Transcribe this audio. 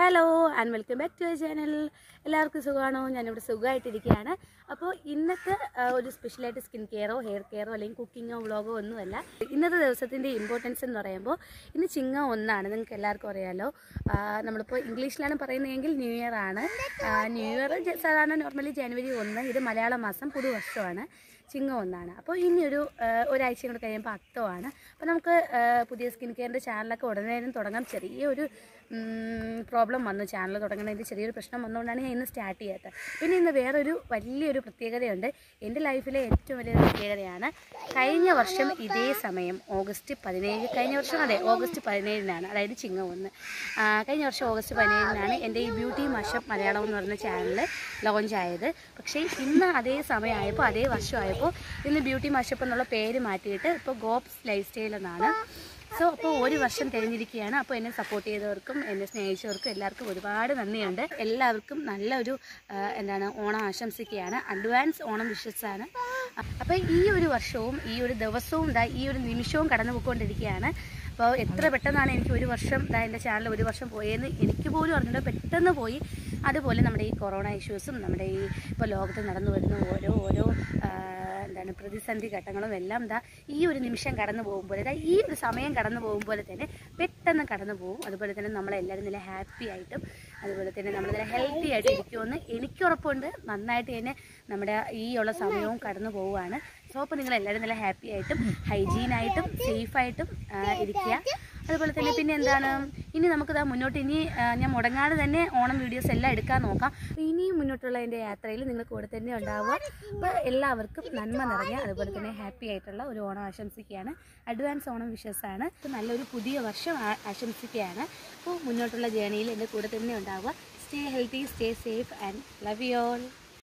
hello and welcome back to channel എല്ലാവർക്കും സുഖമാണോ ഞാനിവിടെ സുഖമായിട്ടിരിക്കുകയാണ് അപ്പോൾ ഇന്നത്തെ ആ, ഒരു സ്പെഷ്യലായിട്ട് സ്കിൻ കെയറോ ഹെയർ കെയറോ അല്ലെങ്കിൽ കുക്കിങ്ങോ വ്ളോഗോ ഒന്നുമല്ല ഇന്നത്തെ ദിവസത്തിൻ്റെ ഇമ്പോർട്ടൻസ് എന്ന് പറയുമ്പോൾ ഇന്ന് ചിങ്ങ ഒന്നാണ് നിങ്ങൾക്ക് എല്ലാവർക്കും അറിയാലോ ആ, നമ്മളിപ്പോൾ ഇംഗ്ലീഷിലാണ് പറയുന്നതെങ്കിൽ ന്യൂ ഇയർ ആണ് ആ, ന്യൂ ഇയർ ജ- സാധാരണ നോർമലി ജനുവരി ഒന്ന് ഇത് മലയാള മാസം പുതുവർഷമാണ് ചിങ്ങം ഒന്നാണ് അപ്പോൾ ഇനി ഒരു ആ, ഒരാഴ്ചയും കൂടെ കഴിയുമ്പോൾ അത്തമാണ് അപ്പോൾ നമുക്ക് ആ, പുതിയ സ്കിൻ കെയറിൻ്റെ ചാനലൊക്കെ ഉടനെ തന്നെ തുടങ്ങാം ചെറിയൊരു പ്രോബ്ലം വന്നു ചാനൽ തുടങ്ങുന്നതിൻ്റെ ചെറിയൊരു പ്രശ്നം വന്നുകൊണ്ടാണ് ഞാൻ ഇന്ന് സ്റ്റാർട്ട് ചെയ്യാത്തത് പിന്നെ ഇന്ന് വേറൊരു വലിയൊരു പ്രത്യേകതയുണ്ട് എൻ്റെ ലൈഫിലെ ഏറ്റവും വലിയൊരു പ്രത്യേകതയാണ് കഴിഞ്ഞ വർഷം ഇതേ സമയം ഓഗസ്റ്റ് പതിനേഴ് കഴിഞ്ഞ വർഷം അതെ ഓഗസ്റ്റ് പതിനേഴിനാണ് അതായത് ചിങ്ങം ഒന്ന് ആ, കഴിഞ്ഞ വർഷം ഓഗസ്റ്റ് പതിനേഴിനാണ് എൻ്റെ ഈ ബ്യൂട്ടി മഷപ്പ് മലയാളം എന്ന് പറഞ്ഞ ചാനൽ ലോഞ്ച് ആയത് പക്ഷേ ഇന്ന് അതേ സമയമായപ്പോൾ അതേ വർഷമായപ്പോൾ ഇന്ന് ബ്യൂട്ടി മഷപ്പ് എന്നുള്ള പേര് മാറ്റിയിട്ട് ഇപ്പോൾ ഗോപ്സ് ലൈഫ് സ്റ്റൈൽ എന്നാണ് സോ അപ്പോൾ ഒരു വർഷം തിരഞ്ഞിരിക്കുകയാണ് അപ്പോൾ എന്നെ സപ്പോർട്ട് ചെയ്തവർക്കും എന്നെ സ്നേഹിച്ചവർക്കും എല്ലാവർക്കും ഒരുപാട് നന്ദിയുണ്ട് എല്ലാവർക്കും നല്ലൊരു ആ, എന്താണ് ഓണം ആശംസിക്കുകയാണ് അഡ്വാൻസ് ഓണം വിഷസ് ആണ് അപ്പോൾ ഈ ഒരു വർഷവും ഈ ഒരു ദിവസവും ദാ ഈ ഒരു നിമിഷവും കടന്നു പോയിക്കൊണ്ടിരിക്കുകയാണ് അപ്പോൾ എത്ര പെട്ടെന്നാണ് എനിക്ക് ഒരു വർഷം ദാ എൻ്റെ ചാനൽ ഒരു വർഷം പോയെന്ന് എനിക്ക് പോലും അറിഞ്ഞിട്ട് പെട്ടെന്ന് പോയി അതുപോലെ നമ്മുടെ ഈ കൊറോണ ഇഷ്യൂസും നമ്മുടെ ഈ ഇപ്പോൾ ലോകത്ത് നടന്നു വരുന്ന ഓരോ ഓരോ ആ, എന്താണ് പ്രതിസന്ധി ഘട്ടങ്ങളും എല്ലാം ദാ ഈ ഒരു നിമിഷം കടന്നു പോകുമ്പോൾ ദാ ഈ ഒരു സമയം കടന്നു പോകുമ്പോൾ തന്നെ പെട്ടെന്ന് കടന്നു പോകും അതുപോലെ തന്നെ നമ്മളെല്ലാവരും നല്ല ഹാപ്പി ആയിട്ടും അതുപോലെ തന്നെ നമ്മൾ നല്ല ഹെൽത്തി ആയിട്ട് ഇരിക്കുമെന്ന് എനിക്ക് ഉറപ്പുണ്ട് നന്നായിട്ട് തന്നെ നമ്മുടെ ഈ ഉള്ള സമയവും കടന്നു പോവുകയാണ് സോ അപ്പോൾ നിങ്ങൾ എല്ലാവരും നല്ല ഹാപ്പി ആയിട്ടും ഹൈജീനായിട്ടും സേഫായിട്ടും ഇരിക്കുക അതുപോലെ തന്നെ പിന്നെ എന്താണ് ഇനി നമുക്ക് ദാ മുന്നോട്ട് ഇനി ആ, ഞാൻ മുടങ്ങാതെ തന്നെ ഓണം വീഡിയോസ് എല്ലാം എടുക്കാൻ നോക്കാം അപ്പോൾ ഇനിയും മുന്നോട്ടുള്ള എൻ്റെ യാത്രയിൽ നിങ്ങൾ കൂടെ തന്നെ ഉണ്ടാവുക അപ്പോൾ എല്ലാവർക്കും നന്മ നിറഞ്ഞ അതുപോലെ തന്നെ ഹാപ്പി ആയിട്ടുള്ള ഒരു ഓണം ആശംസിക്കുകയാണ് അഡ്വാൻസ് ഓണം വിഷസാണ് അപ്പോൾ നല്ലൊരു പുതിയ വർഷം ആ- ആശംസിക്കുകയാണ് അപ്പോൾ മുന്നോട്ടുള്ള ജേണിയിൽ എൻ്റെ കൂടെ തന്നെ ഉണ്ടാവുക stay healthy stay safe and love you all